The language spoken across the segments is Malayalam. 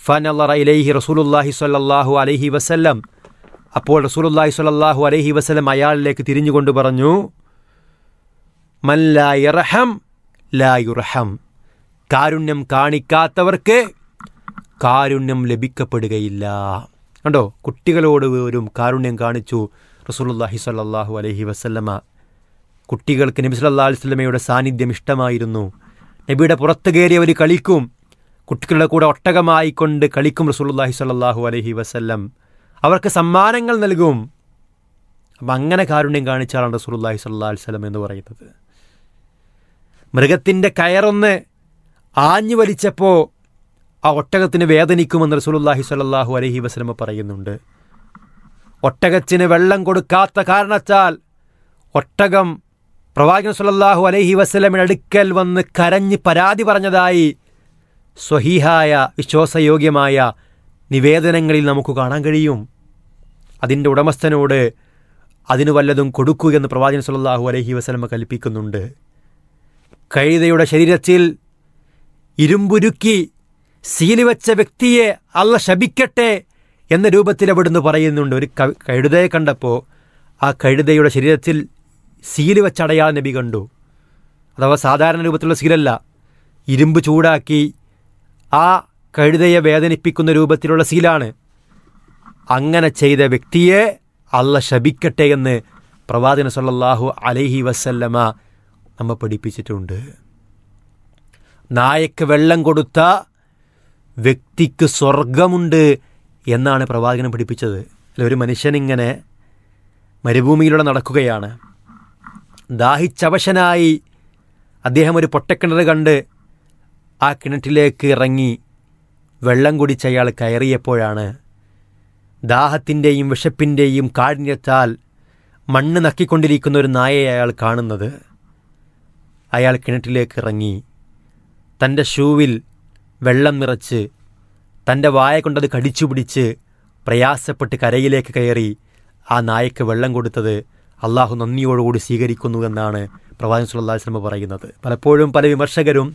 ഫനല്ലറ ഇലൈഹി റസൂലുല്ലാഹി സ്വല്ലല്ലാഹു അലൈഹി വസല്ലം അപ്പോൾ റസൂലുല്ലാഹി സ്വല്ലല്ലാഹു അലൈഹി വസല്ലം അയാളിലേക്ക് തിരിഞ്ഞുകൊണ്ട് പറഞ്ഞു മൻ ലാ യർഹം ലാ യുർഹം കാരുണ്യം കാണിക്കാത്തവർക്ക് കാരുണ്യം ലഭിക്കപ്പെടുകയില്ല കണ്ടോ കുട്ടികളോട് പോലും കാരുണ്യം കാണിച്ചു റസൂലുല്ലാഹി സ്വല്ലല്ലാഹു അലൈഹി വസല്ലമ കുട്ടികൾക്ക് നബി സല്ലല്ലാഹു അലൈഹി വസല്ലമയുടെ സാന്നിധ്യം ഇഷ്ടമായിരുന്നു നബിയുടെ പുറത്ത് കയറി അവർ കളിക്കും കുട്ടികളുടെ കൂടെ ഒട്ടകമായിക്കൊണ്ട് കളിക്കും റസൂലുല്ലാഹി സ്വല്ലല്ലാഹു അലൈഹി വസല്ലം അവർക്ക് സമ്മാനങ്ങൾ നൽകും അപ്പം അങ്ങനെ കാരുണ്യം കാണിച്ചാലാണ് റസൂലുല്ലാഹി സ്വല്ലല്ലാഹു അലൈഹി വസല്ലം എന്ന് പറയുന്നത് മൃഗത്തിൻ്റെ കയറൊന്ന് ആഞ്ഞു വലിച്ചപ്പോൾ ആ ഒട്ടകത്തിന് വേദനിക്കുമെന്ന് റസൂലുല്ലാഹി സ്വല്ലല്ലാഹു അലൈഹി വസല്ലമ പറയുന്നുണ്ട് ഒട്ടകത്തിന് വെള്ളം കൊടുക്കാത്ത കാരണത്താൽ ഒട്ടകം പ്രവാചകൻ സ്വല്ലല്ലാഹു അലൈഹി വസല്ലമിന് അടുക്കൽ വന്ന് കരഞ്ഞ് പരാതി പറഞ്ഞതായി സ്വഹീഹായ വിശ്വാസയോഗ്യമായ നിവേദനങ്ങളിൽ നമുക്ക് കാണാൻ കഴിയും അതിൻ്റെ ഉടമസ്ഥനോട് അതിന് വല്ലതും കൊടുക്കൂ എന്ന് പ്രവാചകൻ സ്വല്ലല്ലാഹു അലൈഹി വസല്ലമ കൽപ്പിക്കുന്നുണ്ട് കഴുതയുടെ ശരീരത്തിൽ ഇരുമ്പുരുക്കി സീലി വെച്ച വ്യക്തിയെ അല്ല ശപിക്കട്ടെ എന്ന രൂപത്തിൽ അവിടുന്ന് പറയുന്നുണ്ട് ഒരു ക- കഴുതയെ കണ്ടപ്പോൾ ആ കഴുതയുടെ ശരീരത്തിൽ സീല് വെച്ച അടയാളം നബി കണ്ടു അഥവാ സാധാരണ രൂപത്തിലുള്ള സീലല്ല ഇരുമ്പ് ചൂടാക്കി ആ കഴുതയെ വേദനിപ്പിക്കുന്ന രൂപത്തിലുള്ള സീലാണ് അങ്ങനെ ചെയ്ത വ്യക്തിയെ അല്ല ശപിക്കട്ടെ എന്ന് പ്രവാചകൻ സല്ലല്ലാഹു അലൈഹി വസല്ലമ നമ്മെ പഠിപ്പിച്ചിട്ടുണ്ട് നായക്ക് വെള്ളം കൊടുത്ത വ്യക്തിക്ക് സ്വർഗമുണ്ട് എന്നാണ് പ്രവാചകൻ പഠിപ്പിച്ചത് അല്ല ഒരു മനുഷ്യനിങ്ങനെ മരുഭൂമിയിലൂടെ നടക്കുകയാണ് ദാഹിച്ചവശനായി അദ്ദേഹം ഒരു പൊട്ടക്കിണർ കണ്ട് ആ കിണറ്റിലേക്ക് ഇറങ്ങി വെള്ളം കുടിച്ച് അയാൾ കയറിയപ്പോഴാണ് ദാഹത്തിൻ്റെയും വിശപ്പിൻ്റെയും കാഠിന്യത്താൽ മണ്ണ് നക്കിക്കൊണ്ടിരിക്കുന്ന ഒരു നായയെ അയാൾ കാണുന്നത് അയാൾ കിണറ്റിലേക്ക് ഇറങ്ങി തൻ്റെ ഷൂവിൽ വെള്ളം നിറച്ച് തൻ്റെ വായ കൊണ്ടത് കടിച്ചു പിടിച്ച് പ്രയാസപ്പെട്ട് കരയിലേക്ക് കയറി ആ നായക്ക് വെള്ളം കൊടുത്തത് അള്ളാഹു നന്ദിയോടുകൂടി സ്വീകരിക്കുന്നു എന്നാണ് പ്രവാചകൻ സുല്ലാ വസ്ലമ പറയുന്നത് പലപ്പോഴും പല വിമർശകരും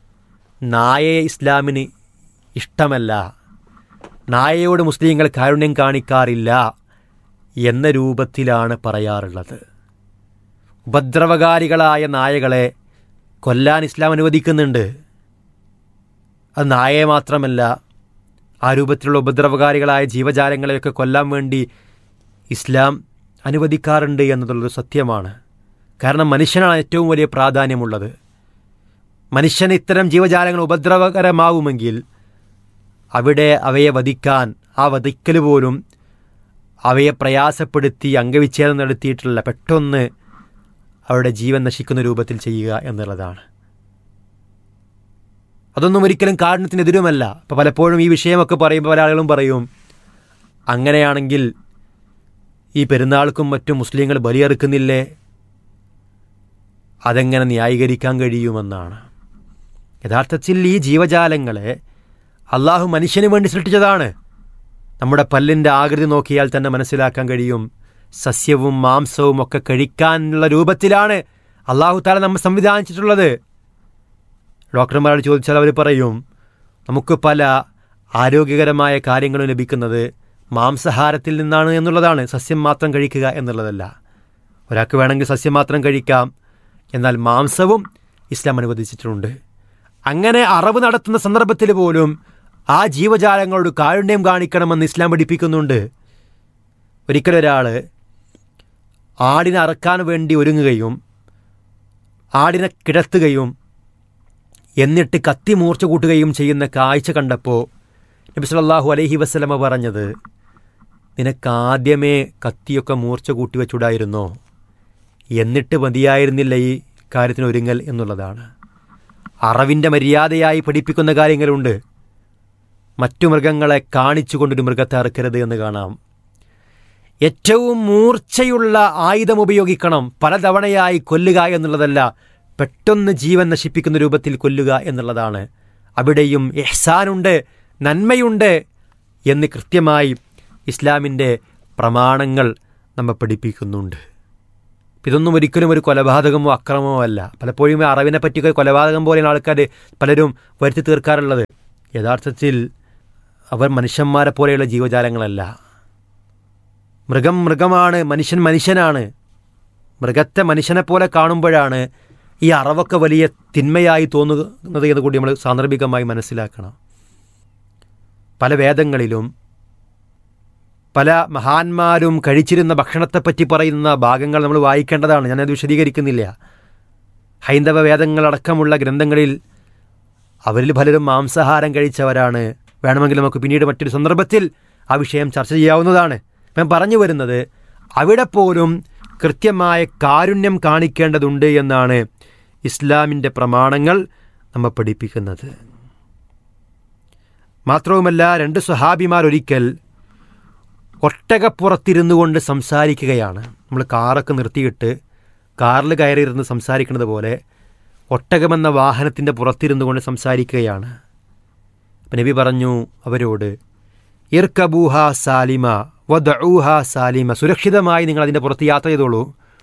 നായയെ ഇസ്ലാമിന് ഇഷ്ടമല്ല നായയോട് മുസ്ലിങ്ങൾ കാരുണ്യം കാണിക്കാറില്ല എന്ന രൂപത്തിലാണ് പറയാറുള്ളത് ഉപദ്രവകാരികളായ നായകളെ കൊല്ലാൻ ഇസ്ലാം അനുവദിക്കുന്നുണ്ട് അത് നായയെ മാത്രമല്ല ആ രൂപത്തിലുള്ള ഉപദ്രവകാരികളായ ജീവജാലങ്ങളെയൊക്കെ കൊല്ലാൻ വേണ്ടി ഇസ്ലാം അനുവദിക്കാറുണ്ട് എന്നതുള്ളൊരു സത്യമാണ് കാരണം മനുഷ്യനാണ് ഏറ്റവും വലിയ പ്രാധാന്യമുള്ളത് മനുഷ്യന് ഇത്തരം ജീവജാലങ്ങൾ ഉപദ്രവകരമാവുമെങ്കിൽ അവിടെ അവയെ വധിക്കാൻ ആ വധിക്കൽ പോലും അവയെ പ്രയാസപ്പെടുത്തി അംഗവിച്ഛേദം നടത്തിയിട്ടില്ല പെട്ടെന്ന് അവരുടെ ജീവൻ നശിക്കുന്ന രൂപത്തിൽ ചെയ്യുക എന്നുള്ളതാണ് അതൊന്നും ഒരിക്കലും കാരണത്തിനെതിരുമല്ല ഇപ്പോൾ പലപ്പോഴും ഈ വിഷയമൊക്കെ പറയുമ്പോൾ പല ആളുകളും പറയും അങ്ങനെയാണെങ്കിൽ ഈ പെരുന്നാൾക്കും മറ്റും മുസ്ലിങ്ങൾ ബലിയെറുക്കുന്നില്ലേ അതെങ്ങനെ ന്യായീകരിക്കാൻ കഴിയുമെന്നാണ് യഥാർത്ഥത്തിൽ ഈ ജീവജാലങ്ങളെ അള്ളാഹു മനുഷ്യന് വേണ്ടി സൃഷ്ടിച്ചതാണ് നമ്മുടെ പല്ലിൻ്റെ ആകൃതി നോക്കിയാൽ തന്നെ മനസ്സിലാക്കാൻ കഴിയും സസ്യവും മാംസവും ഒക്കെ കഴിക്കാനുള്ള രൂപത്തിലാണ് അള്ളാഹു താല നമ്മൾ സംവിധാനിച്ചിട്ടുള്ളത് ഡോക്ടർമാരോട് ചോദിച്ചാൽ അവർ പറയും നമുക്ക് പല ആരോഗ്യകരമായ കാര്യങ്ങളും ലഭിക്കുന്നത് മാംസാഹാരത്തിൽ നിന്നാണ് എന്നുള്ളതാണ് സസ്യം മാത്രം കഴിക്കുക എന്നുള്ളതല്ല ഒരാൾക്ക് വേണമെങ്കിൽ സസ്യം മാത്രം കഴിക്കാം എന്നാൽ മാംസവും ഇസ്ലാം അനുവദിച്ചിട്ടുണ്ട് അങ്ങനെ അറവ് നടത്തുന്ന സന്ദർഭത്തിൽ പോലും ആ ജീവജാലങ്ങളോട് കാരുണ്യം കാണിക്കണമെന്ന് ഇസ്ലാം പഠിപ്പിക്കുന്നുണ്ട് ഒരിക്കലൊരാൾ ആടിനെ അറക്കാൻ വേണ്ടി ഒരുങ്ങുകയും ആടിനെ കിടത്തുകയും എന്നിട്ട് കത്തി മൂർച്ച കൂട്ടുകയും ചെയ്യുന്ന കാഴ്ച കണ്ടപ്പോൾ നബി സല്ലല്ലാഹു അലൈഹി വസ്ലമ പറഞ്ഞത് നിനക്കാദ്യമേ കത്തിയൊക്കെ മൂർച്ച കൂട്ടി വെച്ചുകൂടായിരുന്നോ എന്നിട്ട് മതിയായിരുന്നില്ല ഈ കാര്യത്തിന് ഒരുങ്ങൽ എന്നുള്ളതാണ് അറവിൻ്റെ മര്യാദയായി പഠിപ്പിക്കുന്ന കാര്യങ്ങളുണ്ട് മറ്റു മൃഗങ്ങളെ കാണിച്ചുകൊണ്ടൊരു മൃഗത്തെ അറുക്കരുത് എന്ന് കാണാം ഏറ്റവും മൂർച്ചയുള്ള ആയുധം ഉപയോഗിക്കണം പലതവണയായി കൊല്ലുക എന്നുള്ളതല്ല പെട്ടെന്ന് ജീവൻ നശിപ്പിക്കുന്ന രൂപത്തിൽ കൊല്ലുക എന്നുള്ളതാണ് അവിടെയും എഹ്സാനുണ്ട് നന്മയുണ്ട് എന്ന് കൃത്യമായി ഇസ്ലാമിൻ്റെ പ്രമാണങ്ങൾ നമ്മെ പഠിപ്പിക്കുന്നുണ്ട് ഇതൊന്നും ഒരിക്കലും ഒരു കൊലപാതകമോ അക്രമമോ അല്ല പലപ്പോഴും ഈ അറിവിനെ പറ്റിയൊക്കെ കൊലപാതകം പോലെയാണ് ആൾക്കാർ പലരും വരുത്തി തീർക്കാറുള്ളത് യഥാർത്ഥത്തിൽ അവർ മനുഷ്യന്മാരെ പോലെയുള്ള ജീവജാലങ്ങളല്ല മൃഗം മൃഗമാണ് മനുഷ്യൻ മനുഷ്യനാണ് മൃഗത്തെ മനുഷ്യനെ പോലെ കാണുമ്പോഴാണ് ഈ അറവൊക്കെ വലിയ തിന്മയായി തോന്നുന്നത് എന്ന് കൂടി നമ്മൾ സാന്ദർഭികമായി മനസ്സിലാക്കണം പല വേദങ്ങളിലും പല മഹാന്മാരും കഴിച്ചിരുന്ന ഭക്ഷണത്തെപ്പറ്റി പറയുന്ന ഭാഗങ്ങൾ നമ്മൾ വായിക്കേണ്ടതാണ് ഞാനത് വിശദീകരിക്കുന്നില്ല ഹൈന്ദവ വേദങ്ങളടക്കമുള്ള ഗ്രന്ഥങ്ങളിൽ അവരിൽ പലരും മാംസാഹാരം കഴിച്ചവരാണ് വേണമെങ്കിൽ നമുക്ക് പിന്നീട് മറ്റൊരു സന്ദർഭത്തിൽ ആ വിഷയം ചർച്ച ചെയ്യാവുന്നതാണ് ഞാൻ പറഞ്ഞു വരുന്നത് അവിടെ പോലും കൃത്യമായ കാരുണ്യം കാണിക്കേണ്ടതുണ്ട് എന്നാണ് ഇസ്ലാമിൻ്റെ പ്രമാണങ്ങൾ നമ്മെ പഠിപ്പിക്കുന്നത് മാത്രവുമല്ല രണ്ട് സ്വഹാബിമാർ ഒരിക്കൽ ഒട്ടകപ്പുറത്തിരുന്നു കൊണ്ട് സംസാരിക്കുകയാണ് നമ്മൾ കാറൊക്കെ നിർത്തിയിട്ട് കാറിൽ കയറിയിരുന്ന് സംസാരിക്കുന്നത് പോലെ ഒട്ടകമെന്ന വാഹനത്തിൻ്റെ പുറത്തിരുന്നു കൊണ്ട് സംസാരിക്കുകയാണ് അപ്പം നബി പറഞ്ഞു അവരോട് ഇർക്കബൂഹ സാലിമ വദഊഹ സാലിമ സുരക്ഷിതമായി നിങ്ങൾ അതിൻ്റെ പുറത്ത് യാത്ര ചെയ്തോളൂ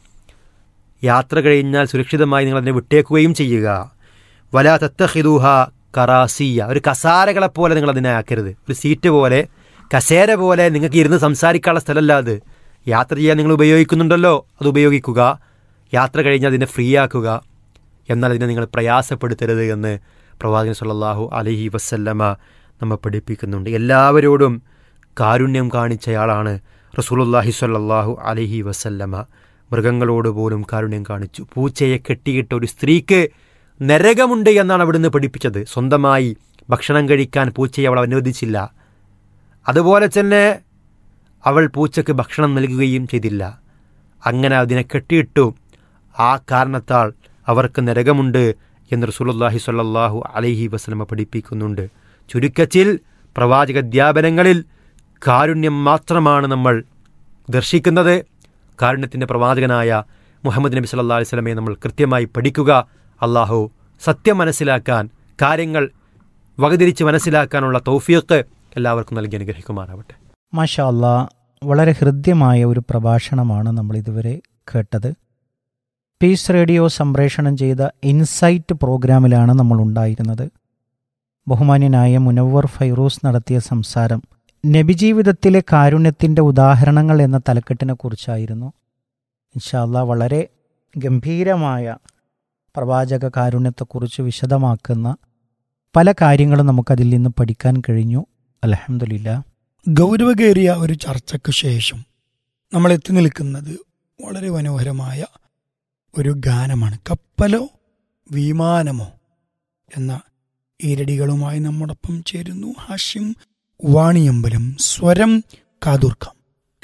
യാത്ര കഴിഞ്ഞാൽ സുരക്ഷിതമായി നിങ്ങൾ അതിനെ വിട്ടേക്കുകയും ചെയ്യുക വല തത്തഹിദൂഹ കറാസിയ ഒരു കസാരകളെപ്പോലെ നിങ്ങൾ അതിനെ ആക്കരുത് ഒരു സീറ്റ് പോലെ കസേര പോലെ നിങ്ങൾക്ക് ഇരുന്ന് സംസാരിക്കാനുള്ള സ്ഥലമല്ല അത് യാത്ര ചെയ്യാൻ നിങ്ങൾ ഉപയോഗിക്കുന്നുണ്ടല്ലോ അത് ഉപയോഗിക്കുക യാത്ര കഴിഞ്ഞാൽ അതിനെ ഫ്രീ ആക്കുക എന്നാൽ അതിനെ നിങ്ങൾ പ്രയാസപ്പെടുത്തരുത് എന്ന് പ്രവാചകൻ സല്ലല്ലാഹു അലഹി വസല്ലമ നമ്മെ പഠിപ്പിക്കുന്നുണ്ട് എല്ലാവരോടും കാരുണ്യം കാണിച്ചയാളാണ് റസൂലുല്ലാഹി സ്വല്ലല്ലാഹു അലഹി വസല്ലമ മൃഗങ്ങളോട് പോലും കാരുണ്യം കാണിച്ചു പൂച്ചയെ കെട്ടിയിട്ട ഒരു സ്ത്രീക്ക് നരകമുണ്ട് എന്നാണ് അവിടുന്ന് പഠിപ്പിച്ചത് സ്വന്തമായി ഭക്ഷണം കഴിക്കാൻ പൂച്ചയെ അവൾ അനുവദിച്ചില്ല അതുപോലെ തന്നെ അവൾ പൂച്ചയ്ക്ക് ഭക്ഷണം നൽകുകയും ചെയ്തില്ല അങ്ങനെ അതിനെ കെട്ടിയിട്ടു ആ കാരണത്താൽ അവർക്ക് നരകമുണ്ട് എന്ന് റസൂലുല്ലാഹി സ്വല്ലല്ലാഹു അലൈഹി വസല്ലമ പഠിപ്പിക്കുന്നുണ്ട് ചുരുക്കത്തിൽ പ്രവാചകധ്യാപനങ്ങളിൽ കാരുണ്യം മാത്രമാണ് നമ്മൾ ദർശിക്കുന്നത് കാരുണ്യത്തിൻ്റെ പ്രവാചകനായ മുഹമ്മദ് നബി സല്ലാ അലൈഹി സ്വലമയെ നമ്മൾ കൃത്യമായി പഠിക്കുക അള്ളാഹു സത്യം മനസ്സിലാക്കാൻ കാര്യങ്ങൾ വകതിരിച്ച് മനസ്സിലാക്കാനുള്ള തൗഫീഖ് എല്ലാവർക്കും നൽകി അനുഗ്രഹിക്കുമാറാവട്ടെ മാഷാ അല്ലാ വളരെ ഹൃദ്യമായ ഒരു പ്രഭാഷണമാണ് നമ്മൾ ഇതുവരെ കേട്ടത് പീസ് റേഡിയോ സംപ്രേഷണം ചെയ്ത ഇൻസൈറ്റ് പ്രോഗ്രാമിലാണ് നമ്മൾ ഉണ്ടായിരുന്നത് ബഹുമാന്യനായ മുനവർ ഫൈറൂസ് നടത്തിയ സംസാരം നബിജീവിതത്തിലെ കാരുണ്യത്തിൻ്റെ ഉദാഹരണങ്ങൾ എന്ന തലക്കെട്ടിനെക്കുറിച്ചായിരുന്നു ഇൻഷാല്ല വളരെ ഗംഭീരമായ പ്രവാചക കാരുണ്യത്തെക്കുറിച്ച് വിശദമാക്കുന്ന പല കാര്യങ്ങളും നമുക്കതിൽ നിന്ന് പഠിക്കാൻ കഴിഞ്ഞു അലഹമില്ല ഗൗരവകേറിയ ഒരു ചർച്ചയ്ക്ക് ശേഷം നമ്മൾ എത്തി നിൽക്കുന്നത് വളരെ മനോഹരമായ ഒരു ഗാനമാണ് കപ്പലോ വിമാനമോ എന്ന ഈരടികളുമായി നമ്മോടൊപ്പം ചേരുന്നു ഹാഷിം വാണിയമ്പലം സ്വരം കാതൂർക്കം